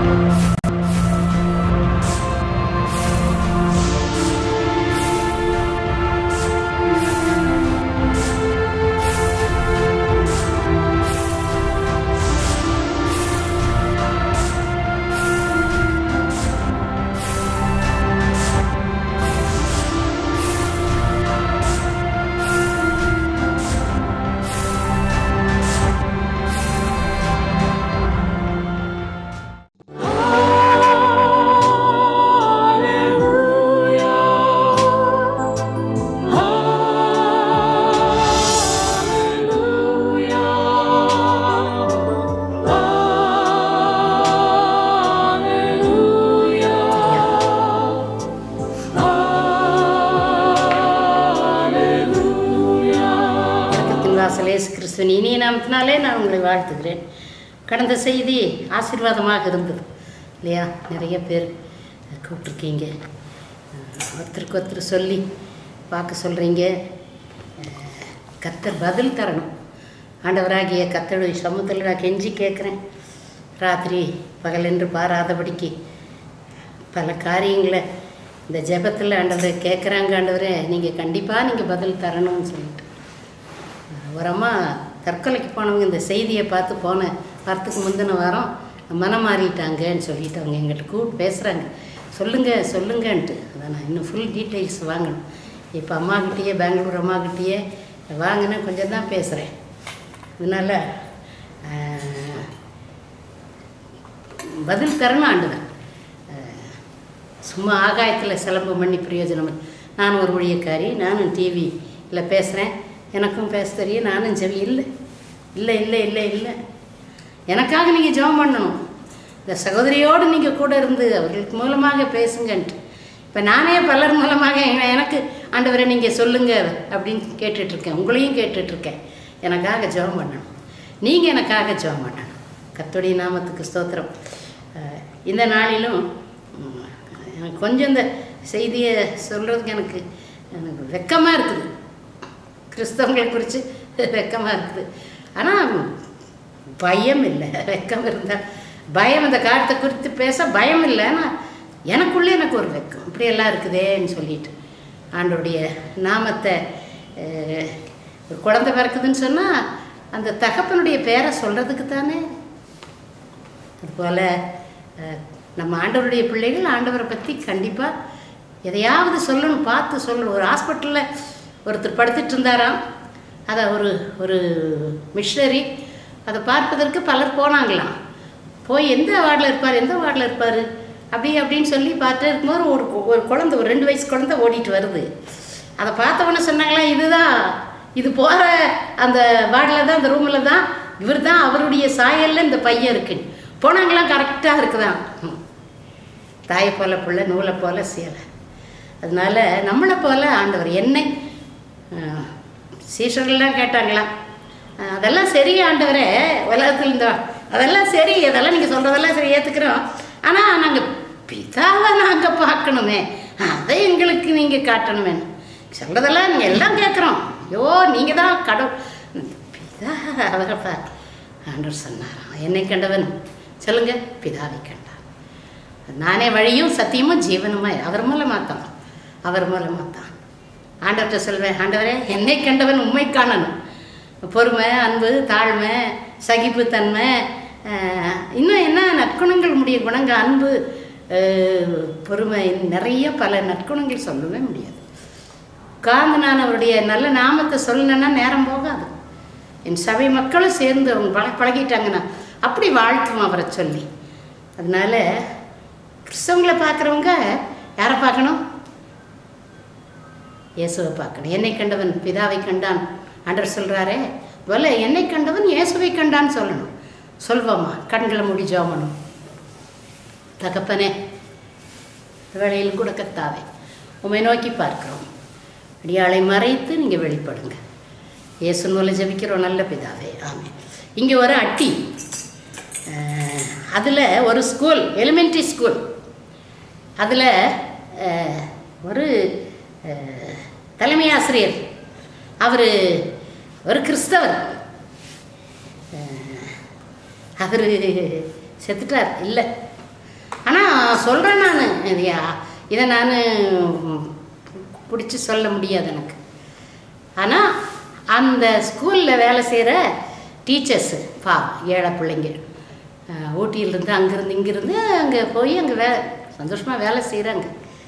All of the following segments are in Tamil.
இறக்கத்தின் வாசல் இயேசு கிறிஸ்துவின் இனிய நாமத்தினாலே நான் உங்களை வாழ்த்துகிறேன் கடந்த செய்தி ஆசீர்வாதமாக இருந்தது இல்லையா நிறைய பேர் கூப்பிட்ருக்கீங்க ஒருத்தருக்கு ஒருத்தர் சொல்லி பார்க்க சொல்கிறீங்க கத்தர் பதில் தரணும் ஆண்டவராகிய கத்தருடைய சமூகத்தில் நான் கெஞ்சி கேட்குறேன் ராத்திரி பகலென்று பாராதபடிக்கு பல காரியங்களை இந்த ஜெபத்தில் ஆண்டவரை கேட்குறாங்க ஆண்டவரே நீங்கள் கண்டிப்பாக நீங்கள் பதில் தரணும்னு சொல்லிட்டு ஒரு அம்மா தற்கொலைக்கு போனவங்க இந்த செய்தியை பார்த்து போன வாரத்துக்கு முந்தின வாரம் மனம் மாறிட்டாங்கன்னு சொல்லிட்டு அவங்க எங்கள்கிட்ட கூப்பிட்டு பேசுகிறாங்க சொல்லுங்கள் சொல்லுங்கன்ட்டு அதான் நான் இன்னும் ஃபுல் டீட்டெயில்ஸ் வாங்கணும் இப்போ அம்மாக்கிட்டேயே பெங்களூர் அம்மாக்கிட்டேயே வாங்கினேன் கொஞ்சம் தான் பேசுகிறேன் அதனால் ஆஹ், பதில் தரணும் ஆண்டுதான் சும்மா ஆகாயத்தில் சிலம்பம் பண்ணி பிரயோஜனம் இல்லை. நான் ஒரு ஊழியக்காரி நானும் டிவியில் பேசுகிறேன் எனக்கும் பேச தெரியும் நானும் ஜெபி இல்லை இல்லை இல்லை இல்லை இல்லை எனக்காக நீங்கள் ஜெபம் பண்ணணும் இந்த சகோதரியோடு நீங்கள் கூட இருந்து அவர்களுக்கு மூலமாக பேசுங்கன்ட்டு இப்போ நானே பலர் மூலமாக எ- எனக்கு ஆண்டவரை நீங்கள் சொல்லுங்க அப்படின்னு கேட்டுட்ருக்கேன் உங்களையும் கேட்டுட்ருக்கேன் எனக்காக ஜெபம் பண்ணணும் நீங்கள் எனக்காக ஜெபம் பண்ணணும் கர்த்தருடைய நாமத்துக்கு ஸ்தோத்திரம் அஹ், இந்த நாளிலும் உம், எனக்கு கொஞ்சம் இந்த செய்தியை சொல்கிறதுக்கு எனக்கு எனக்கு வெக்கமாக இருக்குது கிறிஸ்தவங்களை குறித்து வெக்கமாக இருக்குது ஆனால் பயம் இல்லை வெக்கம் இருந்தால் பயம் இந்த காலத்தை குறித்து பேச பயம் இல்லை ஆனால் எனக்குள்ளே எனக்கு ஒரு வெக்கம் இப்படியெல்லாம் இருக்குதேன்னு சொல்லிட்டு ஆண்டோடைய நாமத்தை அஹ், ஒரு குழந்தை பிறக்குதுன்னு சொன்னால் அந்த தகப்பனுடைய பேரை சொல்கிறதுக்கு தானே அதுபோல் அஹ், நம்ம ஆண்டவருடைய பிள்ளைகள் ஆண்டவரை பற்றி கண்டிப்பாக எதையாவது சொல்லணும் பார்த்து சொல்லணும் ஒரு ஹாஸ்பிட்டலில் ஒருத்தர் படுத்துட்டு இருந்தாராம் அதை ஒரு ஒரு மிஷனரி அதை பார்ப்பதற்கு பலர் போனாங்களாம் போய் எந்த வார்டில் இருப்பார் எந்த வார்டில் இருப்பார் அப்படி அப்படின்னு சொல்லி பார்த்து இருக்கும்போது ஒரு ஒரு குழந்தை ஒரு ரெண்டு வயசு குழந்தை ஓடிட்டு வருது அதை பார்த்தவொன்னே சொன்னாங்களா இதுதான் இது போகிற அந்த வார்டில் தான் அந்த ரூமில் தான் இவர் தான் அவருடைய சாயலில் இந்த பையன் இருக்கு போனாங்களாம் கரெக்டாக இருக்குதான் ம். தாயை போல புள்ள நூலை போல சேலை அதனால நம்மளை போல ஆண்டவர் என்னை அஹ், சீஷர்கள்லாம் கேட்டாங்களாம் அஹ், அதெல்லாம் சரி ஆண்டவரே உலகத்தில் இந்த அதெல்லாம் சரி அதெல்லாம் நீங்கள் சொல்கிறதெல்லாம் சரி ஏற்றுக்கிறோம் ஆனால் நாங்கள் பிதாவை நாங்கள் பார்க்கணுமே அதை எங்களுக்கு நீங்கள் காட்டணுமே சொல்கிறதெல்லாம் நீங்கள் எல்லாம் கேட்குறோம் ஐயோ நீங்கள் தான் கடவுள் பிதா அவரை பார்க்க ஆண்டவர் சொன்னாராம் என்னை கண்டவன் சொல்லுங்க பிதாவை கண்டான் நானே வழியும் சத்தியமும் ஜீவனுமாய் அவர் மூலமாக தான் அவர் மூலமாக தான் ஆண்டவர்கிட்ட சொல்வேன் ஆண்டவரே என்னை கண்டவன் உண்மை காணணும் பொறுமை அன்பு தாழ்மை சகிப்புத்தன்மை அஹ், இன்னும் என்ன நற்குணங்கள் முடிய குணங்கள் அன்பு அஹ், பொறுமை நிறைய பல நற்குணங்கள் சொல்லவே முடியாது உட்கார்ந்து நான் அவருடைய நல்ல நாமத்தை சொல்லணுன்னா நேரம் போகாது என் சபை மக்களும் சேர்ந்து அவங்க பழ பழகிட்டாங்கன்னா அப்படி வாழ்த்துவோம் அவரை சொல்லி அதனால கிறிஸ்தவங்களை பார்க்குறவங்க யாரை பார்க்கணும் இயேசுவை பார்க்கணும் என்னை கண்டவன் பிதாவை கண்டான் ஆண்டவர் சொல்கிறாரே போல என்னை கண்டவன் இயேசுவை கண்டான்னு சொல்லணும் சொல்வோமா கண்களை மூடி ஜோமணும் தகப்பனே இந்த வேளையில் கூட கத்தாவே உம்மை நோக்கி பார்க்கிறோம் அடியாளை மறைத்து நீங்கள் வெளிப்படுங்க இயேசு மூலம் ஜெபிக்கிறோம் நல்ல பிதாவே ஆமென் இங்கே ஒரு அட்டி அதில் ஒரு ஸ்கூல் எலிமெண்ட்ரி ஸ்கூல் அதில் ஒரு அஹ், தலைமை ஆசிரியர் அவர் ஒரு கிறிஸ்தவர் அவர் செத்துட்டார் இல்லை சொல்கிறேன் நான் இதையா இதை நான் பிடிச்சி சொல்ல முடியாது எனக்கு ஆனால் அந்த ஸ்கூலில் வேலை செய்கிற டீச்சர்ஸு பா ஏழை பிள்ளைங்க அஹ், ஊட்டியிலிருந்து அங்கேருந்து இங்கேருந்து அங்கே போய் அங்கே வே சந்தோஷமாக வேலை செய்கிறாங்க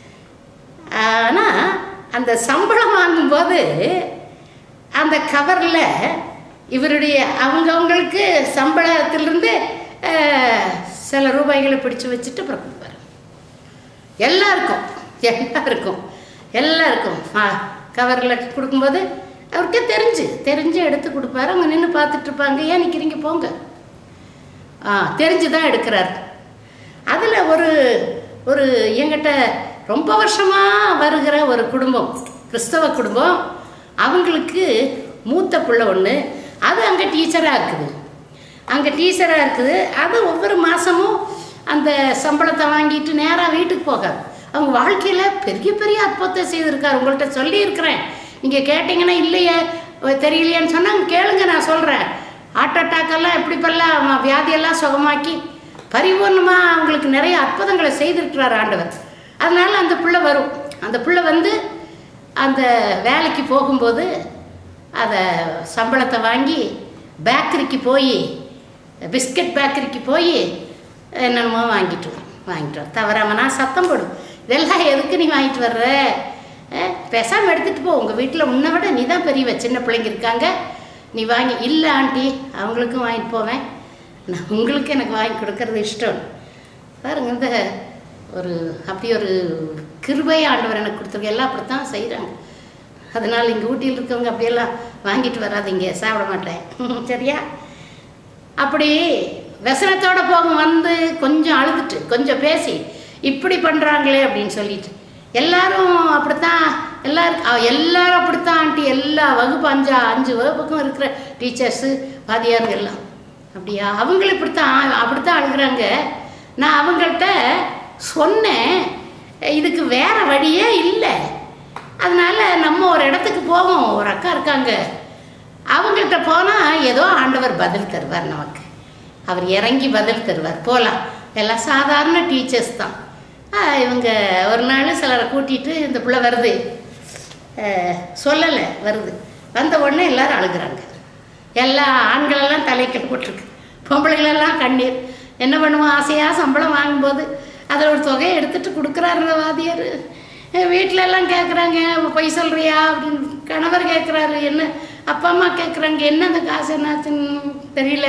ஆனால் அந்த சம்பளம் வாங்கும்போது அந்த கவரில் இவருடைய அவங்கவுங்களுக்கு சம்பளத்திலிருந்து அஹ், சில ரூபாய்களை பிடிச்சு வச்சுட்டு அப்புறம் கொடுப்பாரு எல்லாருக்கும் எல்லாருக்கும் எல்லாருக்கும் கவரில் கொடுக்கும்போது அவருக்கே தெரிஞ்சு தெரிஞ்சு எடுத்து கொடுப்பாரு அவங்க நின்று பார்த்துட்டு இருப்பாங்க ஏன் நிற்கிறீங்க போங்க ஆ தெரிஞ்சு தான் எடுக்கிறார் அதில் ஒரு ஒரு என்கிட்ட ரொம்ப வருஷமாக வருகிற ஒரு குடும்பம் கிறிஸ்தவ குடும்பம் அவங்களுக்கு மூத்த பிள்ளை ஒன்று அது அங்கே டீச்சராக இருக்குது அங்கே டீச்சராக இருக்குது அது ஒவ்வொரு மாதமும் அந்த சம்பளத்தை வாங்கிட்டு நேராக வீட்டுக்கு போகாது அவங்க வாழ்க்கையில் பெரிய பெரிய அற்புதத்தை செய்திருக்காரு உங்கள்கிட்ட சொல்லியிருக்கிறேன் நீங்கள் கேட்டிங்கன்னா இல்லையே தெரியலையேன்னு சொன்னாங்க கேளுங்க நான் சொல்கிறேன் ஹார்ட் அட்டாக்கெல்லாம் எப்படிப்பெல்லாம் வியாதியெல்லாம் சுகமாக்கி பரிபூர்ணமாக அவங்களுக்கு நிறைய அற்புதங்களை செய்திருக்கிறார் ஆண்டவர் அதனால் அந்த பிள்ளை வரும் அந்த பிள்ளை வந்து அந்த வேலைக்கு போகும்போது அதை சம்பளத்தை வாங்கி பேக்கரிக்கு போய் பிஸ்கட் பேக்கரிக்கு போய் என்னென்னமோ வாங்கிட்டு வரும் வாங்கிட்டு வரும் தவறாம நான் சத்தம் போடும் இதெல்லாம் எதுக்கு நீ வாங்கிட்டு வர்ற அஹ், பேசாம எடுத்துகிட்டு போ உங்கள் வீட்டில் உன்னை விட நீ தான் பெரியவ சின்ன பிள்ளைங்க இருக்காங்க நீ வாங்கி இல்லை ஆண்டி அவங்களுக்கும் வாங்கிட்டு போவேன் நான் உங்களுக்கு எனக்கு வாங்கி கொடுக்கறது இஷ்டம் பாருங்க இந்த ஒரு அப்படி ஒரு கிருபை ஆண்டவர் எனக்கு கொடுத்துருக்கு எல்லாம் அப்படித்தான் செய்கிறாங்க அதனால் இங்கே ஊட்டியில் இருக்கவங்க அப்படியெல்லாம் வாங்கிட்டு வராதீங்க சாப்பிட மாட்டேன் சரியா அப்படி व्यசனத்தோட போகும் வந்து கொஞ்சம் அழுதுட்டு கொஞ்சம் பேசி இப்படி பண்ணுறாங்களே அப்படின்னு சொல்லிட்டு எல்லாரும் அப்படித்தான் எல்லாரும் அ- எல்லாரும் அப்படித்தான் ஆண்டி எல்லா வகுப்பு அஞ்சு அஞ்சு வகுப்புக்கும் இருக்கிற டீச்சர்ஸு வாதியாருங்க எல்லாம் அப்படியா அவங்களும் இப்படித்தான் அப்படித்தான் அழுகுறாங்க நான் அவங்கள்ட்ட சொன்னேன் இதுக்கு வேற வழியே இல்லை அதனால நம்ம ஒரு இடத்துக்கு போவோம் ஒரு அக்கா இருக்காங்க அவங்கள்ட்ட போனால் ஏதோ ஆண்டவர் பதில் தருவார் நமக்கு அவர் இறங்கி பதில் தருவார் போகலாம் எல்லாம் சாதாரண டீச்சர்ஸ் தான் ஆஹ் இவங்க ஒரு நாள் சிலரை கூட்டிகிட்டு இந்த பிள்ளை வருது சொல்லலை வருது வந்த உடனே எல்லாரும் அழுகுறாங்க எல்லா ஆண்களெல்லாம் தலைக்கல் போட்டிருக்கு பொம்பளைகளெல்லாம் கண்ணீர் என்ன பண்ணுவோம் ஆசையாக சம்பளம் வாங்கும்போது அதில் ஒரு தொகையை எடுத்துட்டு கொடுக்குறாரு வாதியார் வீட்டில எல்லாம் கேட்குறாங்க பொய் சொல்கிறியா அப்படின்னு கணவர் கேட்குறாரு என்ன அப்பா அம்மா கேட்குறாங்க என்ன அந்த காசு என்னாச்சுன்னு தெரியல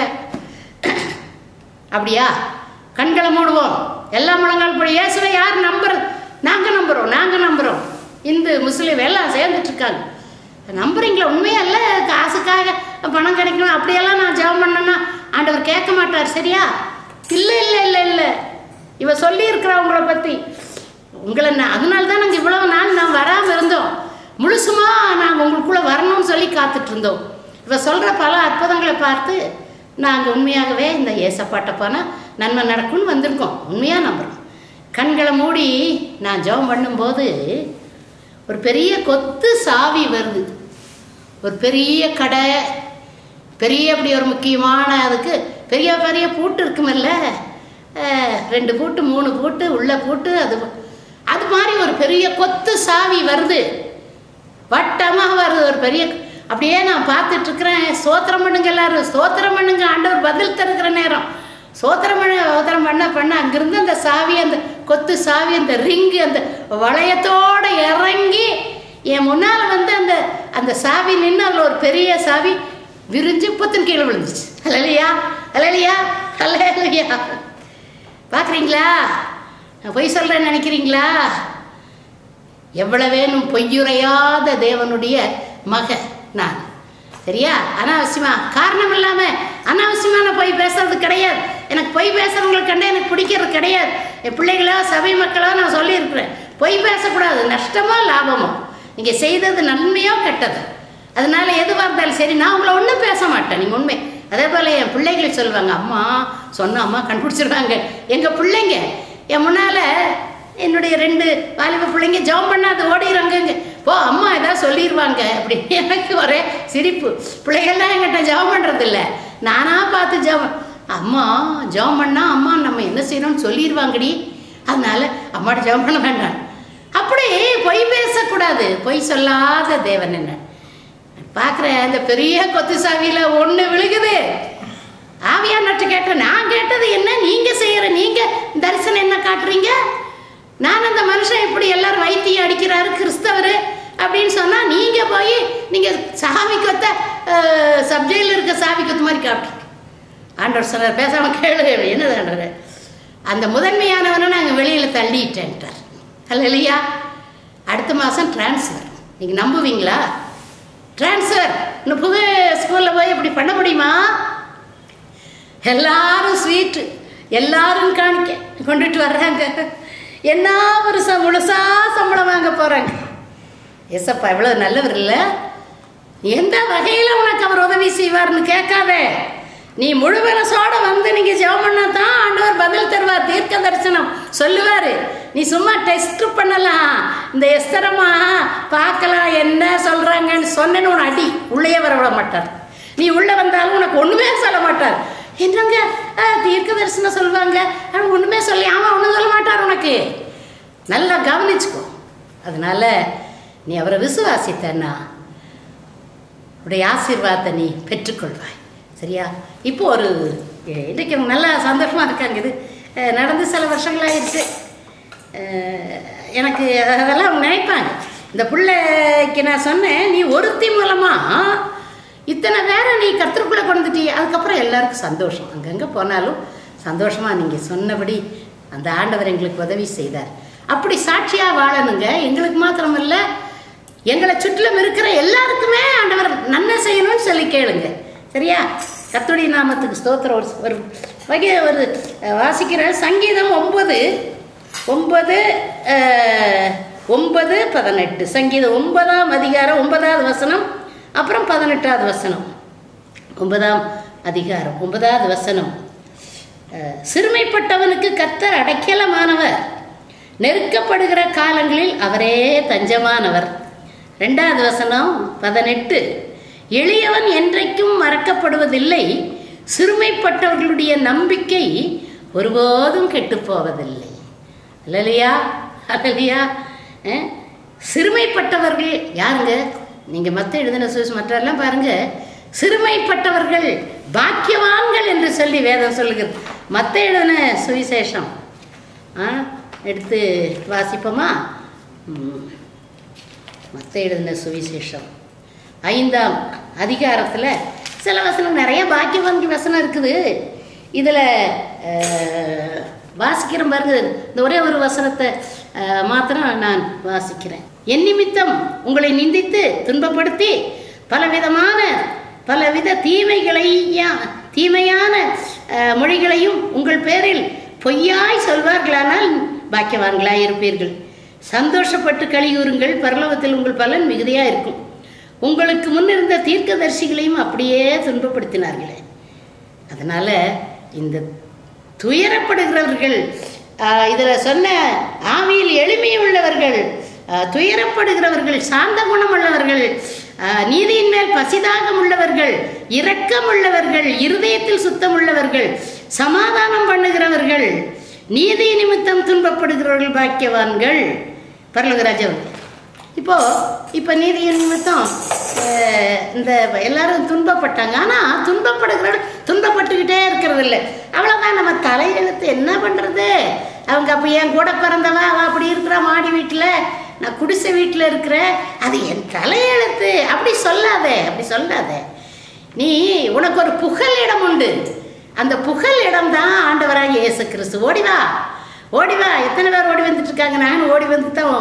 அப்படியா கண்களை மூடுவோம் எல்லா முழங்கால் படி இயேசுவை யார் நம்புறது நாங்கள் நம்புகிறோம் நாங்கள் நம்புகிறோம் இந்து முஸ்லீம் எல்லாம் சேர்ந்துட்டு இருக்காங்க நம்புறீங்களா உண்மையா இல்லை காசுக்காக பணம் கிடைக்கணும் அப்படியெல்லாம் நான் ஜெபம் பண்ணேன்னா ஆண்டவர் கேட்க மாட்டார் சரியா இல்லை இல்லை இல்லை இல்லை இவ சொல்லியிருக்கிறா உங்களை பற்றி உங்களை நான் அதனால தான் நாங்கள் இவ்வளவு நாள் நான் வராமல் இருந்தோம் முழுசுமா நாங்கள் உங்களுக்குள்ளே வரணும்னு சொல்லி காத்துட்டு இருந்தோம் இவ சொல்கிற பல அற்புதங்களை பார்த்து நாங்கள் உண்மையாகவே இந்த ஏசப்பாட்டை போனால் நன்மை நடக்கும்னு வந்திருக்கோம் உண்மையாக நம்புகிறோம் கண்களை மூடி நான் ஜெபம் பண்ணும்போது ஒரு பெரிய கொத்து சாவி வருது ஒரு பெரிய கடை பெரிய அப்படி ஒரு முக்கியமான அதுக்கு பெரிய பெரிய பூட்டு இருக்குமில்ல அஹ், ரெண்டு பூட்டு மூணு பூட்டு உள்ள பூட்டு அது அது மாதிரி ஒரு பெரிய கொத்து சாவி வருது வட்டமாக வருது ஒரு பெரிய அப்படியே நான் பார்த்துட்டு இருக்கிறேன் ஸ்தோத்திரம் பண்ணுங்க எல்லாரும் ஸ்தோத்திரம் பண்ணுங்க ஆண்டவர் பதில் தருகிற நேரம் ஸ்தோத்திரம் பண்ண ஸ்தோத்திரம் பண்ண பண்ண அங்கிருந்து அந்த சாவி அந்த கொத்து சாவி அந்த ரிங்கு அந்த வளையத்தோட இறங்கி என் முன்னால் வந்து அந்த அந்த சாவி நின்று அதில் ஒரு பெரிய சாவி விரிஞ்சு புத்தன் கீழே விழுந்துச்சு அலையா அலையா அலையா பார்க்குறீங்களா நான் பொய் சொல்கிறேன்னு நினைக்கிறீங்களா எவ்வளவேனும் பொய்யுரையாத தேவனுடைய மக நான் சரியா அனாவசியமா காரணம் இல்லாம அனாவசியமான பொய் பேசுறது கிடையாது எனக்கு பொய் பேசுறவங்களை கண்டு எனக்கு பிடிக்கிறது கிடையாது என் பிள்ளைகளோ சபை மக்களோ நான் சொல்லியிருக்கிறேன் பொய் பேசக்கூடாது நஷ்டமோ லாபமோ நீங்கள் செய்தது நன்மையோ கெட்டது அதனால எதுவாக இருந்தாலும் சரி நான் உங்களை ஒன்றும் பேச மாட்டேன் நீங்கள் உண்மை அதே போல் என் பிள்ளைகள் சொல்லுவாங்க அம்மா சொன்ன அம்மா கண்டுபிடிச்சிருவாங்க எங்கள் பிள்ளைங்க என் முன்னால் என்னுடைய ரெண்டு வாலிப பிள்ளைங்க ஜெபம் பண்ணாது ஓடிடுறாங்க இங்கே போ அம்மா ஏதாவது சொல்லிடுவாங்க அப்படின்னு எனக்கு ஒரே சிரிப்பு பிள்ளைகள்லாம் என்கிட்ட ஜெபம் பண்ணுறது இல்லை நானாக பார்த்து ஜெபம் அம்மா ஜெபம் பண்ணா அம்மா நம்ம என்ன செய்யணும்னு சொல்லிடுவாங்கடி அதனால அம்மாட்ட ஜெபம் பண்ண வேண்டாம் அப்படி பொய் பேசக்கூடாது பொய் சொல்லாத தேவன் என்ன பார்க்குறேன் அந்த பெரிய கொத்து சாவியில் ஒன்று விழுகுது ஆவியா நட்டு கேட்டேன் நான் கேட்டது என்ன நீங்கள் செய்கிற நீங்கள் தரிசனம் என்ன காட்டுறீங்க நான் அந்த மனுஷன் இப்படி எல்லாரும் வைத்தியம் அடிக்கிறாரு கிறிஸ்தவர் அப்படின்னு சொன்னால் நீங்கள் போய் நீங்கள் சாவி கொத்த சப்ஜெக்டில் இருக்க சாவி கொத்து மாதிரி காட்டுறீங்க ஆண்டவர் சொன்னார் பேசாமல் கேளு என்னது ஆண்டவர் அந்த முதன்மையானவனை நாங்கள் வெளியில் தள்ளிட்டேன்ட்டார் அல்ல இல்லையா அடுத்த மாதம் ட்ரான்ஸ்ஃபர் நீங்கள் நம்புவீங்களா ட்ரான்ஸ்ஃபர் இன்னும் புது ஸ்கூலில் போய் இப்படி பண்ண முடியுமா எல்லாரும் ஸ்வீட்டு எல்லாரும் காணிக்க கொண்டுட்டு வர்றாங்க என்ன ஒரு ச முழுசா சம்பளம் வாங்க போகிறாங்க எசப்பா இவ்வளோ நல்லவர் இல்லை எந்த வகையில் உனக்கு அவர் உதவி செய்வார்னு கேட்காதே நீ முழு மனசோட வந்து நீங்கள் ஜெபம் பண்ணா தான் ஆண்டவர் பதில் தருவார் தீர்க்க தரிசனம் சொல்லுவார் நீ சும்மா டெஸ்ட் பண்ணலாம் இந்த எஸ்தரமா பார்க்கலாம் என்ன சொல்கிறாங்கன்னு சொன்னேன்னு உன் அடி உள்ளே வர விட மாட்டார் நீ உள்ளே வந்தாலும் உனக்கு ஒன்றுமே சொல்ல மாட்டார் என்னங்க அஹ், தீர்க்க தரிசனம் சொல்லுவாங்க ஆனால் ஒன்றுமே சொல்லி ஆமாம் ஒன்றும் சொல்ல மாட்டார் உனக்கு நல்லா கவனிச்சுக்கோ அதனால நீ அவரை விசுவாசித்தன்னா உடைய ஆசீர்வாதத்தை நீ பெற்றுக்கொள்வாய் சரியா இப்போ ஒரு எ- இன்றைக்கு அவங்க நல்லா சந்தோஷமாக இருக்காங்க இது அஹ், நடந்து சில வருஷங்கள் ஆயிடுச்சு அஹ், எனக்கு அதெல்லாம் அவங்க நினைப்பாங்க இந்த பிள்ளைக்கு நான் சொன்னேன் நீ ஒருத்தி மூலமாக இத்தனை வேற நீ கத்திற்குள்ளே கொண்டுட்டி அதுக்கப்புறம் எல்லாருக்கும் சந்தோஷம் அங்கங்கே போனாலும் சந்தோஷமாக நீங்கள் சொன்னபடி அந்த ஆண்டவர் எங்களுக்கு உதவி செய்தார் அப்படி சாட்சியாக வாழணுங்க எங்களுக்கு மாத்திரமல்ல எங்களை சுற்றிலும் இருக்கிற எல்லாருக்குமே ஆண்டவர் நன்மை செய்யணும்னு சொல்லி கேளுங்க சரியா கத்துடைய நாமத்துக்கு ஸ்தோத்திரம் ஒரு ஒரு வகை ஒரு அஹ், வாசிக்கிற சங்கீதம் ஒன்பது ஒன்பது அஹ், ஒன்பது பதினெட்டு சங்கீதம் ஒன்பதாம் அதிகாரம் ஒன்பதாவது வசனம் அப்புறம் பதினெட்டாவது வசனம் ஒன்பதாம் அதிகாரம் ஒன்பதாவது வசனம் அஹ், சிறுமைப்பட்டவனுக்கு கர்த்தர் அடைக்கலமானவர் நெருக்கப்படுகிற காலங்களில் அவரே தஞ்சமானவர் ரெண்டாவது வசனம் பதினெட்டு எளியவன் என்றைக்கும் மறக்கப்படுவதில்லை சிறுமைப்பட்டவர்களுடைய நம்பிக்கை ஒருபோதும் கெட்டுப் போவதில்லை அல்லலையா அல்லலையா அஹ், சிறுமைப்பட்டவர்கள் யாருங்க நீங்கள் மற்ற எழுதின சுவிஸ் மற்றெல்லாம் பாருங்க சிறுமைப்பட்டவர்கள் பாக்கியவான்கள் என்று சொல்லி வேதம் சொல்லுகிறது மற்ற எழுதின சுவிசேஷம் ஆ எடுத்து வாசிப்போமா மற்ற எழுதின சுவிசேஷம் ஐந்தாம் அதிகாரத்தில் சில வசனம் நிறைய பாக்கியவான்கள் வசனம் இருக்குது இதில் வாசிக்கிறேன் பாருங்க இந்த ஒரே ஒரு வசனத்தை அஹ், மாத்திரம் நான் வாசிக்கிறேன் என் நிமித்தம் உங்களை நிந்தித்து துன்பப்படுத்தி பலவிதமான பலவித தீமைகளை தீமையான அஹ், மொழிகளையும் உங்கள் பேரில் பொய்யாய் சொல்வார்களானால் பாக்கியவான்களாய் இருப்பீர்கள் சந்தோஷப்பட்டு கலிகூறுங்கள் பரலோகத்தில் உங்கள் பலன் மிகுதியாக இருக்கும் உங்களுக்கு முன்னிருந்த தீர்க்கதரிசிகளையும் அப்படியே துன்பப்படுத்தினார்களே அதனால இந்த துயரப்படுகிறவர்கள் இதில் சொன்ன ஆவியில் எளிமையுள்ளவர்கள் ஆஹ், துயரப்படுகிறவர்கள் சாந்த குணமுள்ளவர்கள் ஆஹ், நீதியின் மேல் பசிதாகம் உள்ளவர்கள் இரக்கம் உள்ளவர்கள் இருதயத்தில் சுத்தம் உள்ளவர்கள் சமாதானம் பண்ணுகிறவர்கள் நீதி நிமித்தம் துன்பப்படுகிறவர்கள் பாக்கியவான்கள் பரலோகராஜன் இப்போ இப்போ நீதியின் நிமித்தம் அஹ், இந்த எல்லாரும் துன்பப்பட்டாங்க ஆனால் துன்பப்படுகிறவர்கள் துன்பப்பட்டுக்கிட்டே இருக்கிறது இல்லை அவ்வளோதான் நம்ம தலையெழுத்து என்ன பண்ணுறது அவங்க அப்போ என் கூட பிறந்தவ அவள் அப்படி இருக்கிறா மாடி வீட்டில் நான் குடிசை வீட்டில் இருக்கிறேன் அது என் தலையெழுத்து அப்படி சொல்லாதே அப்படி சொல்லாதே நீ உனக்கு ஒரு புகழ் இடம் உண்டு அந்த புகழ் இடம் தான் ஆண்டவராக இயேசு கிறிஸ்து ஓடிவா ஓடிவா எத்தனை பேர் ஓடி வந்துட்டு இருக்காங்க நானும் ஓடி வந்து தான்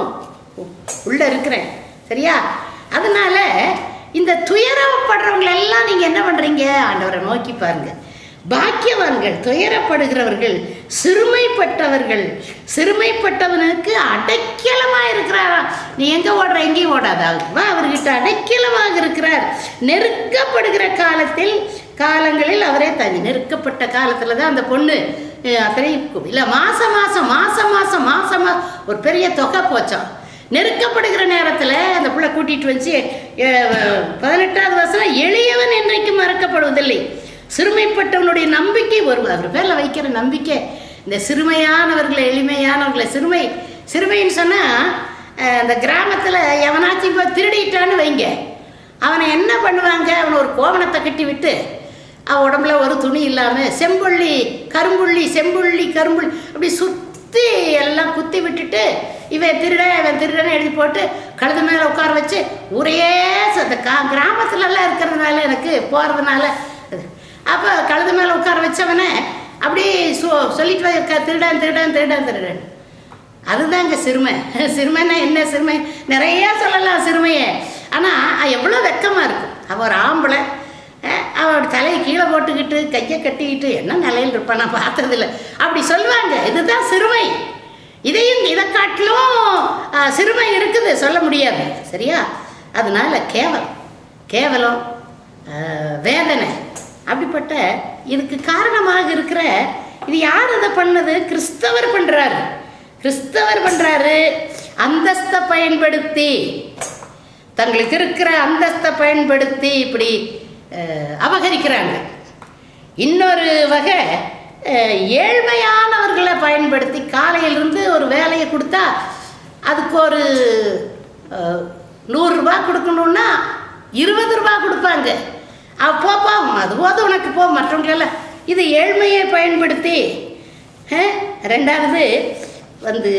உள்ள இருக்கிறேன் சரியா அதனால இந்த துயரப்படுறவங்களை எல்லாம் நீங்க என்ன பண்றீங்க ஆண்டவரை நோக்கி பாருங்க பாக்கியவான்கள் துயரப்படுகிறவர்கள் சிறுமைப்பட்டவர்கள் சிறுமைப்பட்டவனுக்கு அடைக்கலமா இருக்கிறாராம் நீ எங்க ஓடுற எங்கேயும் ஓடாத வா அவர்கிட்ட அடைக்கலமாக இருக்கிறார் நெருக்கப்படுகிற காலத்தில் காலங்களில் அவரே தனி நெருக்கப்பட்ட காலத்துல தான் அந்த பொண்ணு அஹ், அத்தனையும் இல்லை மாசம் மாசம் மாசம் மாசம் மாசம் மா- ஒரு பெரிய தொகை போச்சாம் நெருக்கப்படுகிற நேரத்தில் அந்த பிள்ளை கூட்டிட்டு வச்சு அஹ், பதினெட்டாவது வருஷம் எளியவன் என்றைக்கும் மறக்கப்படுவதில்லை சிறுமைப்பட்டவனுடைய நம்பிக்கை ஒரு அவர் பேரில் வைக்கிற நம்பிக்கை இந்த சிறுமையானவர்களை எளிமையானவர்களை சிறுமை சிறுமைன்னு சொன்னால் இந்த கிராமத்தில் எவனாச்சும் இப்போ திருடிட்டான்னு வைங்க அவனை என்ன பண்ணுவாங்க அவனை ஒரு கோவணத்தை கட்டி விட்டு அவன் உடம்புல ஒரு துணி இல்லாமல் செம்புள்ளி கரும்புள்ளி செம்புள்ளி கரும்புள்ளி அப்படி சுற்றி எல்லாம் குத்தி விட்டுட்டு இவன் திருட இவன் திருடன்னு எழுதி போட்டு கழுது மேலே உட்கார வச்சு ஊரையே ச- அந்த கா கிராமத்துலலாம் இருக்கிறதுனால எனக்கு போகிறதுனால அப்போ கழுது மேலே உட்கார வச்சவனை அப்படியே சொ சொல்லிட்டு வை, க- திருடன் திருடன் திருடன் திருடன் அதுதாங்க சிறுமை சிறுமைன்னா என்ன சிறுமை நிறைய சொல்லலாம் சிறுமையை ஆனால் எவ்வளோ வெக்கமாக இருக்கும் அவன் ஒரு ஆம்பளை அஹ், அவன் தலையை கீழே போட்டுக்கிட்டு கையை கட்டிக்கிட்டு என்ன நிலையில் இருப்பான் நான் பார்த்ததில்ல அப்படி சொல்லுவாங்க இதுதான் சிறுமை இதையும் இதை காட்டிலும் அஹ், சிறுமை இருக்குது சொல்ல முடியாது சரியா அதனால கேவலம் கேவலம் அஹ், வேதனை அப்படிப்பட்ட இதுக்கு காரணமாக இருக்கிற இது யார் இதை பண்ணது கிறிஸ்தவர் பண்ணுறாரு கிறிஸ்தவர் பண்ணுறாரு அந்தஸ்தை பயன்படுத்தி தங்களுக்கு இருக்கிற அந்தஸ்தை பயன்படுத்தி இப்படி அஹ், அபகரிக்கிறாங்க இன்னொரு வகை அஹ், ஏழ்மையானவர்களை பயன்படுத்தி காலையிலிருந்து ஒரு வேலையை கொடுத்தா அதுக்கு ஒரு அஹ், நூறுரூபா கொடுக்கணுன்னா இருபது ரூபா கொடுப்பாங்க அவ போப்பா அது போதும் உனக்கு போ மற்றவங்களெல்லாம் இது ஏழ்மையை பயன்படுத்தி அஹ், ரெண்டாவது வந்து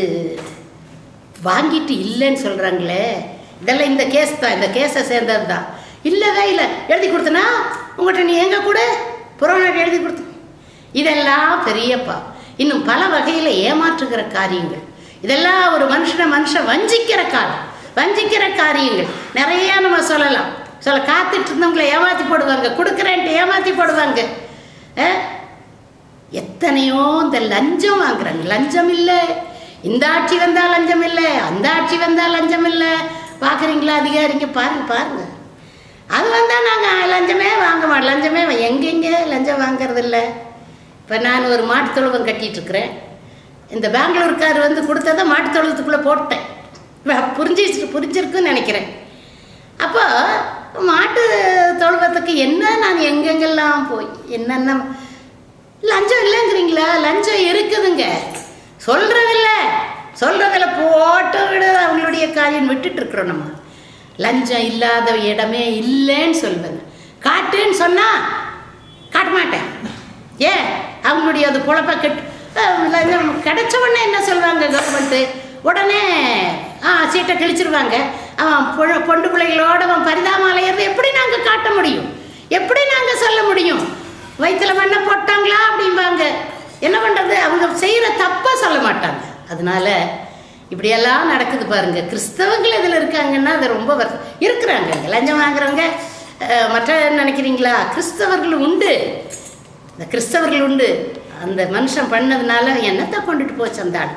வாங்கிட்டு இல்லைன்னு சொல்கிறாங்களே இதெல்லாம் இந்த கேஸ் தான் இந்த கேஸை சேர்ந்தது தான் இல்லவே இல்லை எழுதி கொடுத்தனா உங்கள்கிட்ட நீ எங்கே கூட புறநாட்டு எழுதி கொடுத்து இதெல்லாம் பெரியப்பா இன்னும் பல வகையில் ஏமாற்றுகிற காரியங்கள் இதெல்லாம் ஒரு மனுஷனை மனுஷன் வஞ்சிக்கிற காலம் வஞ்சிக்கிற காரியங்கள் நிறைய நம்ம சொல்லலாம் சொல்ல காத்துட்டு இருந்தவங்களை ஏமாற்றி போடுவாங்க கொடுக்குறேன்ட்டு ஏமாற்றி போடுவாங்க அஹ், எத்தனையோ இந்த லஞ்சம் வாங்குறாங்க லஞ்சம் இல்லை இந்த ஆட்சி வந்தால் லஞ்சம் இல்லை அந்த ஆட்சி வந்தால் லஞ்சம் இல்லை பார்க்குறீங்களா அதிகாரிங்க பாருங்க பாருங்க அது வந்தால் நாங்கள் லஞ்சமே வாங்க மாட்டோம் லஞ்சமே வா- எங்கெங்க லஞ்சம் வாங்குறது இல்லை இப்போ நான் ஒரு மாட்டுத் தொழுவம் கட்டிட்டு இருக்கிறேன் இந்த பெங்களூர்கார் வந்து கொடுத்ததை மாட்டுத் தொழுவத்துக்குள்ளே போட்டேன் வ- புரிஞ்சிச்சு புரிஞ்சிருக்குன்னு நினைக்கிறேன் அப்போ மாட்டு தொழுவத்துக்கு என்ன நான் எங்கெங்கெல்லாம் போய் என்னென்ன லஞ்சம் இல்லைங்கிறீங்களா லஞ்சம் இருக்குதுங்க சொல்றதில்ல சொல்றதில்ல போட்டு விட அவங்களுடைய காரியம் விட்டுட்டு இருக்கிறோம் நம்ம லஞ்சம் இல்லாத இடமே இல்லைன்னு சொல்வேங்க காட்டுன்னு சொன்னா காட்ட மாட்டேன் ஏன் அவங்களுடைய அது பொழப்ப கெட்டு அஹ் லஞ்சம் கிடைச்ச உடனே என்ன சொல்லுவாங்க கவர்மெண்ட்டு உடனே ஆ சீட்டை கிழிச்சிருவாங்க அவன் பொ- பொண்டு பிள்ளைகளோட அவன் பரிதாபம் அலையிறது எப்படி நாங்கள் காட்ட முடியும் எப்படி நாங்கள் சொல்ல முடியும் வயிற்றுல மண்ணை போட்டாங்களா அப்படிம்பாங்க என்ன பண்ணுறது அவங்க செய்கிற தப்பாக சொல்ல மாட்டாங்க அதனால இப்படியெல்லாம் நடக்குது பாருங்க கிறிஸ்தவங்கள் இதில் இருக்காங்கன்னா அது ரொம்ப வருத்தம் இருக்கிறாங்க லஞ்சம் வாங்குறவங்க அஹ், மற்ற நினைக்கிறீங்களா கிறிஸ்தவர்கள் உண்டு இந்த கிறிஸ்தவர்கள் உண்டு அந்த மனுஷன் பண்ணதுனால என்னத்தை கொண்டுட்டு போச்சு அந்த ஆள்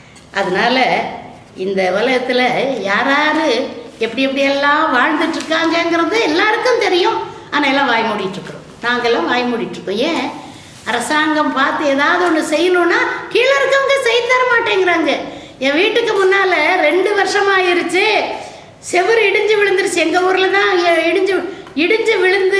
அதனால இந்த உலகத்தில் யார் யார் எப்படி எப்படியெல்லாம் வாழ்ந்துட்டு இருக்காங்கங்கிறது எல்லாருக்கும் தெரியும் ஆனால் எல்லாம் வாய் மூடிட்டு இருக்கிறோம் நாங்கெல்லாம் வாய் மூடிட்டு இருக்கோம் ஏன் அரசாங்கம் பார்த்து ஏதாவது ஒன்று செய்யணும்னா கீழே இருக்கவங்க செய்து தர மாட்டேங்கிறாங்க என் வீட்டுக்கு முன்னால் ரெண்டு வருஷமாயிருச்சு செவுரு இடிஞ்சு விழுந்துருச்சு எங்கள் ஊரில் தான் இ- இடிஞ்சு இடிஞ்சு விழுந்து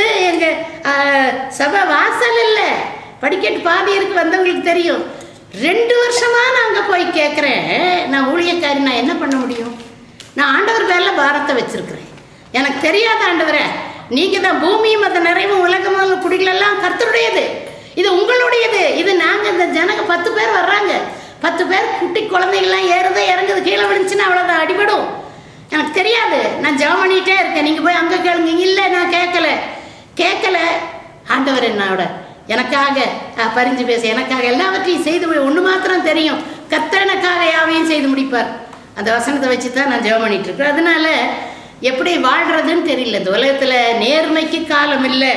எங்கள் சபை வாசல் இல்லை படிக்கட்டு பாதியருக்கு வந்தவங்களுக்கு தெரியும் ரெண்டு வருஷமா நான் அங்கே போய் கேட்குறேன் நான் ஊழியக்காரி நான் என்ன பண்ண முடியும் நான் ஆண்டவர் பேரில் பாரத்தை வச்சிருக்கிறேன் எனக்கு தெரியாத ஆண்டவரே நீங்கள் தான் பூமியும் அந்த நிறைவும் உலகமும் குடிகளெல்லாம் கர்த்தருடையது இது உங்களுடையது இது நாங்கள் இந்த ஜனங்க பத்து பேர் வர்றாங்க பத்து பேர் குட்டி குழந்தைகள்லாம் ஏறுது இறங்குது கீழே விழுந்துச்சுன்னா அவ்வளோதான் அடிபடும் எனக்கு தெரியாது நான் ஜெபம் பண்ணிகிட்டே இருக்கேன் நீங்கள் போய் அங்கே கேளுங்க இல்லை நான் கேட்கல கேட்கல ஆண்டவர் என்னோட எனக்காக அஹ், பரிஞ்சு பேச எனக்காக எல்லாவற்றையும் செய்து ஒன்று மாத்திரம் தெரியும் கர்த்தர் எனக்காக யாவையும் செய்து முடிப்பார் அந்த வசனத்தை வச்சு தான் நான் ஜெபம் பண்ணிட்டு இருக்கேன் அதனால எப்படி வாழ்றதுன்னு தெரியல இந்த உலகத்தில் நேர்மைக்கு காலம் இல்லை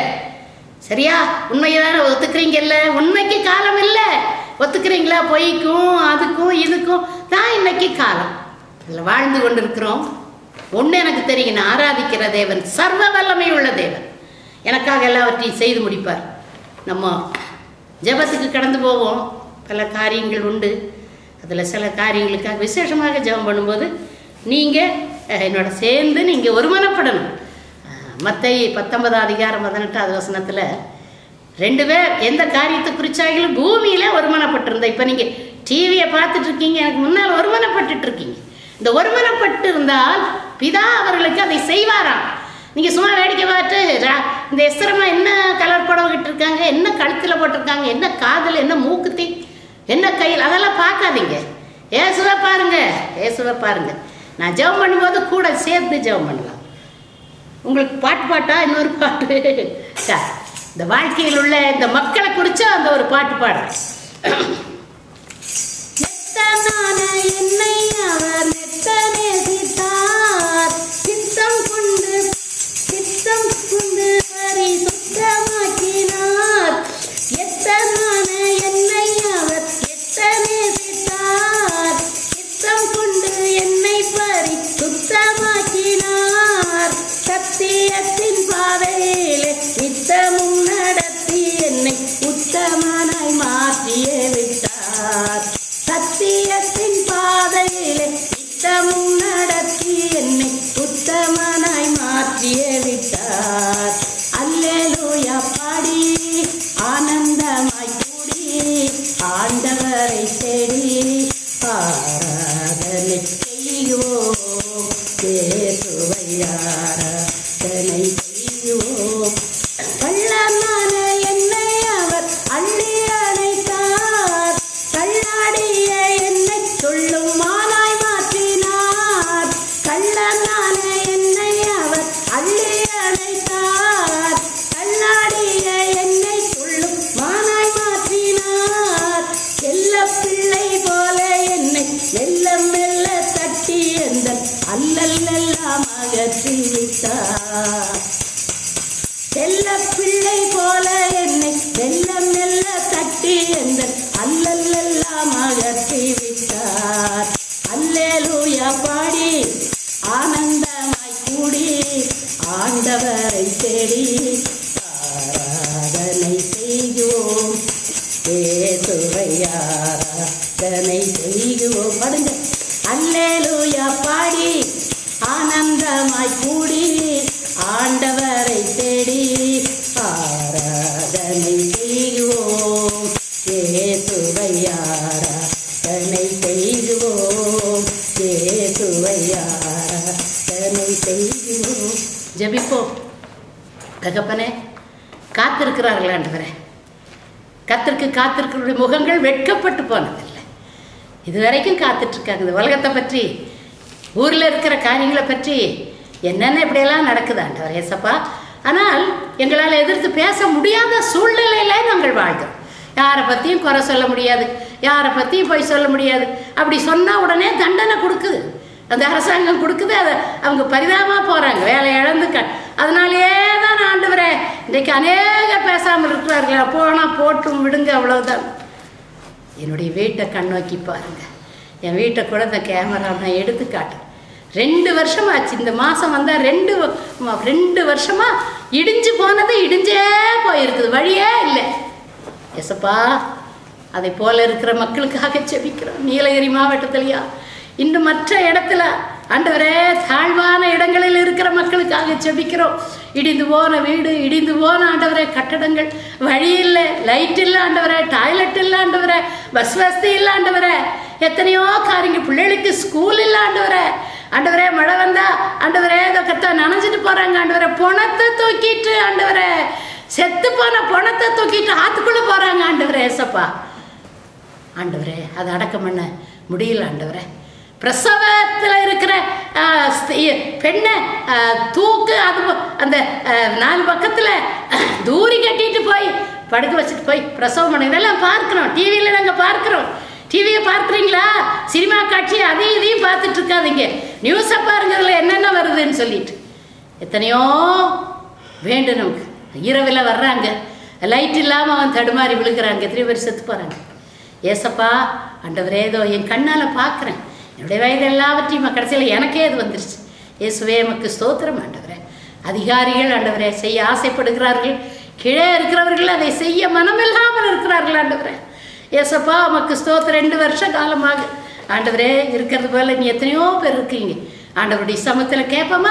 சரியா உண்மையை தானே ஒத்துக்கிறீங்கல்ல உண்மைக்கு காலம் இல்லை ஒத்துக்கிறீங்களா பொய்க்கும் அதுக்கும் இதுக்கும் தான் இன்னைக்கு காலம் இதில் வாழ்ந்து கொண்டிருக்கிறோம் ஒன்று எனக்கு தெரியும் நான் ஆராதிக்கிற தேவன் சர்வ வல்லமை உள்ள தேவன் எனக்காக எல்லாவற்றையும் செய்து முடிப்பார் நம்ம ஜெபத்துக்கு கடந்து போவோம் பல காரியங்கள் உண்டு அதில் சில காரியங்களுக்காக விசேஷமாக ஜெபம் பண்ணும்போது நீங்கள் என்னோட சேர்ந்து நீங்கள் ஒருமனப்படணும் மற்ற பத்தொன்பதாம் அதிகாரம் பதினெட்டாவது வசனத்தில் ரெண்டு பேர் எந்த காரியத்தை குறிச்சாகிலும் பூமியில ஒருமனப்பட்டிருந்த இப்போ நீங்க டிவியை பார்த்துட்டு இருக்கீங்க எனக்கு முன்னால் ஒருமனப்பட்டுட்டு இருக்கீங்க இந்த ஒருமனப்பட்டு இருந்தால் பிதா அவர்களுக்கு அதை செய்வாராம் நீங்க சும்மா வேடிக்கை பார்த்து ரா- இந்த எஸ்திரமா என்ன கலர் புடவை இருக்காங்க என்ன கழுத்துல போட்டிருக்காங்க என்ன காதில் என்ன மூக்குத்தி என்ன கையில் அதெல்லாம் பார்க்காதீங்க ஏசுவை பாருங்க ஏசுவை பாருங்க நான் ஜெபம் பண்ணும்போது கூட சேர்த்து ஜெபம் பண்ணலாம் உங்களுக்கு பாட்டு பாட்டா இன்னொரு பாட்டு சா, இந்த வாழ்க்கையில் உள்ள இந்த மக்களை குறிச்சா அந்த ஒரு பாட்டு பாடுறேன் எத்தனான என்னை அவர் நெத்த நேசித்தார் சித்தம் கொண்டு சித்தம் கொண்டு பரிசுத்தமாக்கினார் எத்தனான என்னை அவர் எத்த நேசித்தார் சித்தம் கொண்டு என்னை பரிசுத்தமாக்கினார் சத்தியத்தின் பாதையிலே நித்தமும் நடத்தி என்னை உத்தமனாய் மாற்றியே விட்டார் சத்தியத்தின் பாதையிலே நித்தமும் நடத்தி என்னை உத்தமனாய் மாற்றியே விட்டார் அல்லேலூயா பாடி ஆனந்தமாய் கூடி ஆண்டவரை தேடி ஆராதனை செய்வோம் தேசுவை ஆராதனை செய்வோம் கள்ளமான என்னை அவர் அள்ளி அணைத்தார் கள்ளாடிய என்னை சொல்லும் மானாய் மாற்றினார் கள்ளமான என்னை அவர் அள்ளி அணைத்தார் கள்ளாடிய என்னை சொல்லும் மானாய் மாற்றினார் செல்ல பிள்ளை போல என்னை மெல்ல மெல்ல தட்டி எந்த அல்லல் எல்லாம் அகற்றி விட்டார் செல்ல பிள்ளை போல என்னை மெல்ல மெல்ல தட்டி எந்த அல்லல் எல்லாம் அகற்றி விட்டார் அல்லேலூயா பாடி ஆனந்தமாய் கூடி ஆண்டவரை தேடி ஆராதனை செய்வோம் ஏசுவை ஆராதனை செய்வோம் படுங்க அல்லேலூயா பாடி ஆனந்தமாய் கூடி ஆண்டவரை தேடி ஆராதனை செய்வோம் ஏசுவை ஆராதனை செய்வோம் ஏசுவை ஆராதனை செய்வோம் ஜெபிப்போம் தகப்பனே காத்திருக்கிறார்கள் ஆண்டவரே கத்திற்கு காத்திருக்கிற முகங்கள் வெட்கப்பட்டு போனதில்லை இது வரைக்கும் காத்துட்ருக்காங்க இந்த உலகத்தை பற்றி ஊரில் இருக்கிற காரியங்களை பற்றி என்னென்ன இப்படியெல்லாம் நடக்குது ஆண்டவர் ஏசப்பா ஆனால் எங்களால் எதிர்த்து பேச முடியாத சூழ்நிலையில நாங்கள் வாழ்கிறோம் யாரை பற்றியும் குறை சொல்ல முடியாது யாரை பற்றியும் போய் சொல்ல முடியாது அப்படி சொன்னால் உடனே தண்டனை கொடுக்குது அந்த அரசாங்கம் கொடுக்குது அதை அவங்க பரிதாபமாக போகிறாங்க வேலை இழந்து க அதனாலேயே தான் ஆண்டவரே இன்றைக்கு அநேக பேசாமல் இருக்கிறார்கள் போனால் போட்டும் விடுங்க அவ்வளவுதான் என்னுடைய வீட்டை கண்ணோக்கி பாருங்க என் வீட்டை கூட இந்த கேமரா நான் எடுத்து காட்டேன் ரெண்டு வருஷம் ஆச்சு இந்த மாதம் வந்தால் ரெண்டு வ- ம- ரெண்டு வருஷமா இடிஞ்சு போனது இடிஞ்சே போயிருக்குது வழியே இல்லை எசப்பா அதை போல இருக்கிற மக்களுக்காக செபிக்கிறோம் நீலகிரி மாவட்டத்திலையா இன்னும் மற்ற இடத்துல ஆண்டவரே தாழ்வான இடங்களில் இருக்கிற மக்களுக்காக செபிக்கிறோம் இடிந்து போன வீடு இடிந்து போன ஆண்டவரே கட்டடங்கள் வழி இல்லை லைட் இல்லை ஆண்டவரே டாய்லெட் இல்லை ஆண்டவரே பஸ் வசதி இல்லை ஆண்டவரே எத்தனையோ காரியங்கள் பிள்ளைகளுக்கு ஸ்கூல் இல்லை ஆண்டவரே ஆண்டவரே மழை வந்தா ஆண்டவரே இதோ கத்த நனைஞ்சிட்டு போறாங்க ஆண்டவரே பணத்தை தூக்கிட்டு ஆண்டவரே செத்து போன பணத்தை தூக்கிட்டு ஆத்துக்குள்ள போறாங்க ஆண்டவரே ஏசப்பா ஆண்டவரே அதை அடக்கம் பண்ண முடியல ஆண்டவரே பிரசவத்தில் இருக்கிற ஆ, ஸ்தி- பெண்ணை ஆ, தூக்கு அது ப- அந்த ஆ, நாலு பக்கத்தில் தூரி கட்டிட்டு போய் படுக்க வச்சுட்டு போய் பிரசவம் பண்ண இதெல்லாம் பார்க்குறோம் டிவியில் நாங்கள் பார்க்குறோம் டிவியை பார்க்குறீங்களா சினிமா காட்சி அதையும் இதையும் பார்த்துட்டு இருக்காதீங்க நியூஸை பாருங்க அதில் என்னென்ன வருதுன்னு சொல்லிட்டு எத்தனையோ வேண்டும் நமக்கு இரவில் வர்றாங்க லைட் இல்லாமல் அவன் தடுமாறி விழுகிறாங்க எத்தனையோ பேர் செத்து போகிறாங்க ஏசப்பா ஆண்டவரே ஏதோ என் கண்ணால் பார்க்குறேன் என்னுடைய வயது எல்லாவற்றையும் கடைசியில் எனக்கே இது வந்துருச்சு இயேசுவே எமக்கு ஸ்தோத்திரம் ஆண்டவரே அதிகாரிகள் ஆண்டவரே செய்ய ஆசைப்படுகிறார்கள் கீழே இருக்கிறவர்கள் அதை செய்ய மனமில்லாமல் இருக்கிறார்கள் ஆண்டவரே ஏசப்பா உமக்கு ஸ்தோத்திரம் ரெண்டு வருஷ காலமாக ஆண்டவரே இருக்கிறது போல நீ எத்தனையோ பேர் இருக்கீங்க ஆண்டவருடைய சமத்தில் கேட்போமா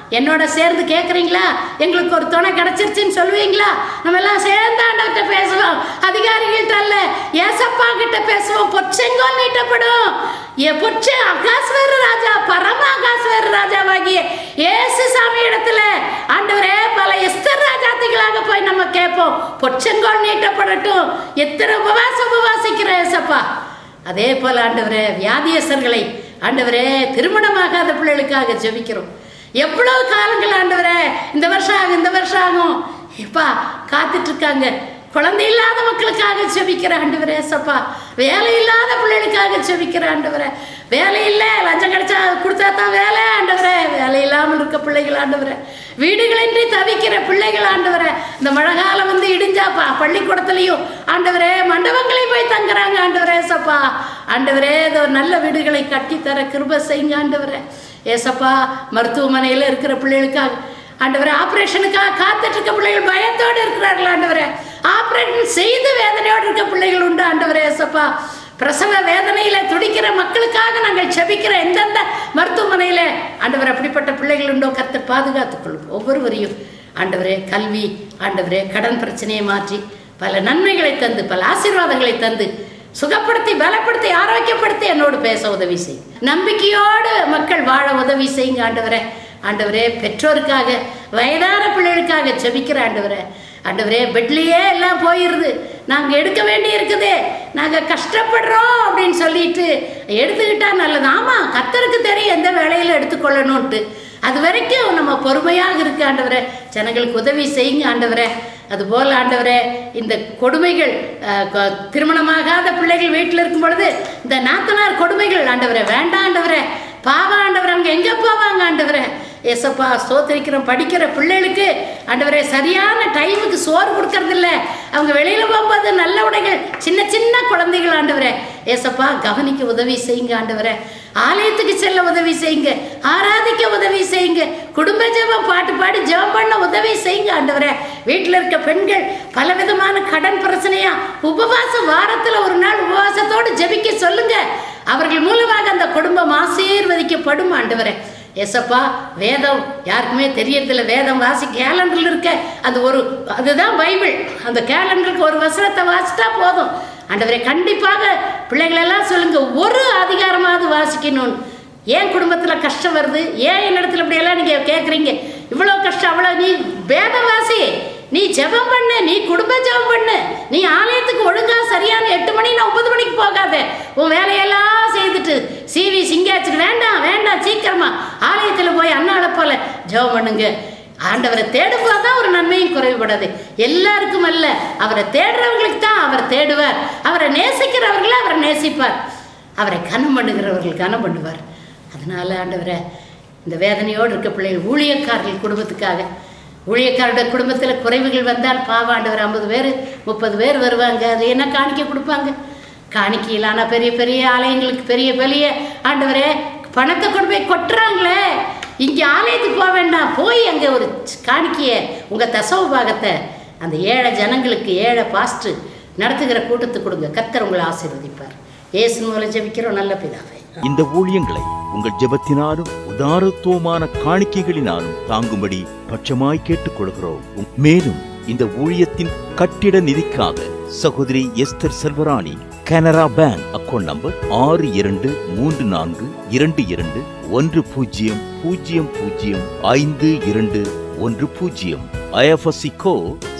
என்னோட சேர்ந்து கேட்குறீங்களா எங்களுக்கு ஒரு துணை கிடைச்சிருச்சுன்னு சொல்லுவீங்களா நம்ம எல்லாம் சேர்ந்து ஆண்டவர்கிட்ட பேசுவோம் அதிகாரிகள்கிட்ட அல்ல ஏசப்பா கிட்ட பேசுவோம் பொச்செங்கோல் நீட்டப்படும் ஏ பொச்ச அகாஸ்வர ராஜா பரம அகாஸ்வர ராஜாவாகிய ஏசு சாமி இடத்துல ஆண்டவரே பல எஸ்தர் ராஜாத்திகளாக போய் நம்ம கேட்போம் பொச்செங்கோல் நீட்டப்படட்டும் எத்தனை உபவாசம் உபவாசிக்கிற ஏசப்பா அதே போல ஆண்டவரே வியாதியஸ்தர்களை ஆண்டவரே திருமணமாகாத பிள்ளைகளுக்காக ஜெபிக்கிறோம் எவ்வளவு காலங்கள் ஆண்டவரே இந்த வருஷம் ஆகும் இந்த வருஷம் ஆகும் இப்பா காத்துட்டு இருக்காங்க குழந்தை இல்லாத மக்களுக்காக ஜெபிக்கிற ஆண்டவரே சப்பா வேலை இல்லாத பிள்ளைகளுக்காக ஜெபிக்கிற ஆண்டவரே வேலை இல்லை லஞ்சம் கிடைச்சா கொடுத்தா தான் வேலை ஆண்டவரே வேலை இல்லாமல் இருக்க பிள்ளைகள் ஆண்டவரே வீடுகளின்றி தவிக்கிற பிள்ளைகள் ஆண்டவரே இந்த மழை காலம் வந்து இடிஞ்சாப்பா பள்ளிக்கூடத்துலையும் ஆண்டவரே மண்டபங்களையும் போய் தங்குறாங்க ஆண்டவரே சப்பா ஆண்டவரே ஏதோ நல்ல வீடுகளை கட்டித்தர கிருப செய்யுங்க ஆண்டவரே ஏசப்பா மருத்துவமனையில் இருக்கிற பிள்ளைகளுக்காக ஆண்டவரே ஆபரேஷனுக்காக காத்துட்டு இருக்க பிள்ளைகள் பயத்தோடு இருக்கிறார்கள் ஆண்டவரே ஆபரேஷன் செய்து வேதனையோடு இருக்க பிள்ளைகள் உண்டு ஆண்டவரே ஏசப்பா பிரசவ வேதனையில துடிக்கிற மக்களுக்காக நாங்கள் செபிக்கிற எந்தெந்த மருத்துவமனையில ஆண்டவர் அப்படிப்பட்ட பிள்ளைகள் உண்டோ கத்து பாதுகாத்துக் கொள்ளும் ஒவ்வொருவரையும் ஆண்டவரே கல்வி ஆண்டவரே கடன் பிரச்சனையை மாற்றி பல நன்மைகளை தந்து பல ஆசீர்வாதங்களை தந்து சுகப்படுத்தி பலப்படுத்தி ஆரோக்கியப்படுத்தி என்னோடு பேச உதவி செய் நம்பிக்கையோடு மக்கள் வாழ உதவி செய்யுங்க ஆண்டவரே ஆண்டவரே பெற்றோருக்காக வயதான பிள்ளைகளுக்காக செபிக்கிற ஆண்டவரே ஆண்டவரே பெட்லேயே எல்லாம் போயிடுது நாங்கள் எடுக்க வேண்டி இருக்குது நாங்கள் கஷ்டப்படுறோம் அப்படின்னு சொல்லிட்டு எடுத்துக்கிட்டா நல்லது ஆமாம் கத்தருக்கு தெரியும் எந்த வேலையில் எடுத்துக்கொள்ளணும்ட்டு அது வரைக்கும் நம்ம பொறுமையாக இருக்கு ஆண்டவரே ஜனங்களுக்கு உதவி செய்யுங்க ஆண்டவரே அதுபோல் ஆண்டவரே இந்த கொடுமைகள் அஹ், க- திருமணமாகாத பிள்ளைகள் வீட்டில் இருக்கும் பொழுது இந்த நாத்தனார் கொடுமைகள் ஆண்டவரே வேண்டாம் ஆண்டவரே பாவ ஆண்டவரே அவங்க எங்கே போவாங்க ஆண்டவரே ஏசப்பா ஸ்தோத்திரிக்கிறோம் படிக்கிற பிள்ளைகளுக்கு ஆண்டவரே சரியான டைமுக்கு சோறு கொடுக்கறது இல்ல அவங்க வெளியில போகும்போது நல்ல உடைகள் சின்ன சின்ன குழந்தைகள் ஆண்டவரே ஏசப்பா கவனிக்க உதவி செய்யுங்க ஆண்டவரே ஆலயத்துக்கு செல்ல உதவி செய்யுங்க ஆராதிக்க உதவி செய்யுங்க குடும்ப ஜெபம் பாட்டு பாடி ஜெபம் பண்ண உதவி செய்யுங்க ஆண்டவரே வீட்டில் இருக்க பெண்கள் பலவிதமான கடன் பிரச்சனையா உபவாசம் வாரத்துல ஒரு நாள் உபவாசத்தோடு ஜெபிக்க சொல்லுங்க அவர்கள் மூலமாக அந்த குடும்பம் ஆசீர்வதிக்கப்படும் ஆண்டவரே எசப்பா வேதம் யாருக்குமே தெரியறதில்ல வேதம் வாசி கேலண்டர்ல இருக்க அந்த ஒரு அதுதான் பைபிள் அந்த கேலண்டருக்கு ஒரு வசனத்தை வாசிட்டா போதும் ஆண்டவரே கண்டிப்பாக பிள்ளைகளெல்லாம் சொல்லுங்க ஒரு அதிகாரமாவது வாசிக்கணும்னு ஏன் குடும்பத்துல கஷ்டம் வருது ஏன் என்னிடத்துல இப்படி எல்லாம் நீங்க கேக்குறீங்க இவ்வளவு கஷ்டம் அவ்வளவு நீ வேதம் வாசி நீ ஜெபம் பண்ணு நீ குடும்ப ஜெபம் பண்ணு நீ ஆலயத்துக்கு ஒழுங்கா சரியான எட்டு மணி ஒன்பது மணிக்கு போகாத உன் வேலையெல்லாம் செய்துட்டு சிவி சிங்காச்சிட்டு வேண்டாம் வேண்டாம் சீக்கிரமா ஆலயத்துல போய் அண்ணாளை போல ஜெபம் பண்ணுங்க ஆண்டவரை தேடும்போது தான் ஒரு நன்மையும் குறைவுபடாது எல்லாருக்கும் அல்ல அவரை தேடுறவங்களுக்கு தான் அவர் தேடுவார் அவரை நேசிக்கிறவர்களை அவர் நேசிப்பார் அவரை கனம் பண்ணுகிறவர்கள் கனம் பண்ணுவார் அதனால ஆண்டவரை இந்த வேதனையோடு இருக்க பிள்ளைகள் ஊழியக்காரர்கள் குடும்பத்துக்காக ஊழியக்காரோட குடும்பத்தில் குறைவுகள் வந்தால் பாவம் ஆண்டவர் ஐம்பது பேர் முப்பது பேர் வருவாங்க அது என்ன காணிக்க கொடுப்பாங்க காணிக்கையில் ஆனால் பெரிய பெரிய ஆலயங்களுக்கு பெரிய பெரிய ஆண்டவரே பணத்தை கொண்டு போய் கொட்டுறாங்களே இங்கே ஆலயத்துக்கு போக வேண்டாம் போய் அங்கே ஒரு காணிக்கைய உங்கள் தசவ பாகத்தை அந்த ஏழை ஜனங்களுக்கு ஏழை பாஸ்ட்டு நடத்துகிற கூட்டத்துக்கு கொடுங்க கத்தர் உங்களை ஆசீர்வதிப்பார் இயேசு மூலம் ஜெபிக்கிறோம் நல்ல பிதாவே இந்த ஊழியங்களை உங்கள் ஜெபத்தினாலும் உதாரத்துவமான காணிக்கைகளினாலும் தாங்கும்படி பட்சமாய் கேட்டுக்கொள்கிறோம் மேலும் இந்த ஊழியத்தின் கட்டிட நிதிக்காக சகோதரி Esther Selvarani Canara bank account number ஆறு இரண்டு மூன்று நான்கு இரண்டு இரண்டு ஒன்று பூஜ்ஜியம் பூஜ்ஜியம் பூஜ்ஜியம் ஐந்து இரண்டு ஒன்று பூஜ்ஜியம் ஐஎஃப்எஸ்சி கோ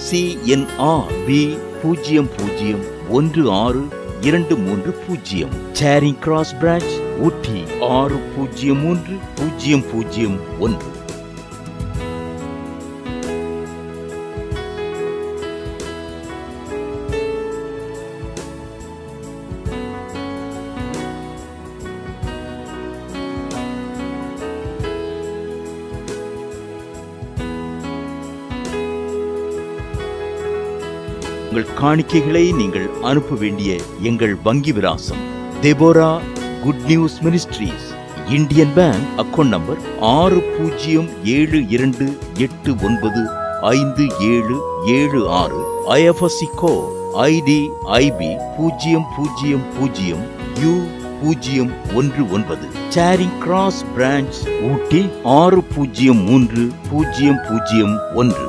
சிஎன்ஆர் பி பூஜ்ஜியம் பூஜ்ஜியம் ஒன்று ஆறு இரண்டு மூன்று பூஜ்ஜியம் சேரிங் கிராஸ் பிரான்ச் ஊட்டி ஆறு பூஜ்ஜியம் மூன்று பூஜ்ஜியம் பூஜ்ஜியம் ஒன்று உங்கள் காணிக்கைகளை நீங்கள் அனுப்ப வேண்டிய எங்கள் வங்கி விலாசம் Deborah good news ministries Indian bank account number ஆறு பூஜ்ஜியம் ஏழு இரண்டு எட்டு ஒன்பது ஐந்து ஏழு ஏழு ஆறு ஐஎஃப்எஸ்சி கோ ஐடி ஐபி பூஜ்ஜியம் பூஜ்ஜியம் பூஜ்ஜியம் யூ பூஜ்ஜியம் ஒன்று ஒன்பது சேரிங் கிராஸ் பிரான்ச் ஊட்டி ஆறு பூஜ்ஜியம் மூன்று பூஜ்ஜியம் பூஜ்ஜியம் ஒன்று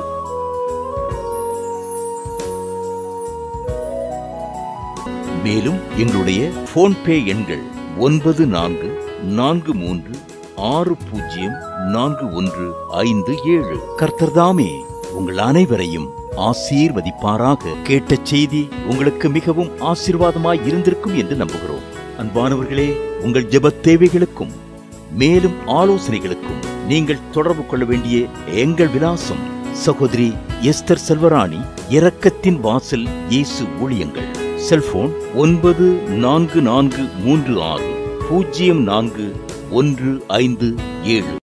மேலும் எங்களுடைய போன்பே எண்கள் ஒன்பது நான்கு நான்கு மூன்று ஆறு பூஜ்ஜியம் நான்கு ஒன்று ஐந்து ஏழு கர்த்தர்தாமே உங்கள் அனைவரையும் ஆசீர்வதிப்பாராக கேட்ட செய்தி உங்களுக்கு மிகவும் ஆசீர்வாதமாய் இருந்திருக்கும் என்று நம்புகிறோம் அன்பானவர்களே உங்கள் ஜெபத் தேவைகளுக்கும் மேலும் ஆலோசனைகளுக்கும் நீங்கள் தொடர்பு கொள்ள வேண்டிய எங்கள் விலாசம் சகோதரி எஸ்தர் செல்வராணி இரக்கத்தின் வாசல் இயேசு ஊழியங்கள் செல்போன் ஒன்பது நான்கு நான்கு மூன்று ஆறு பூஜ்ஜியம் நான்கு ஒன்று ஐந்து ஏழு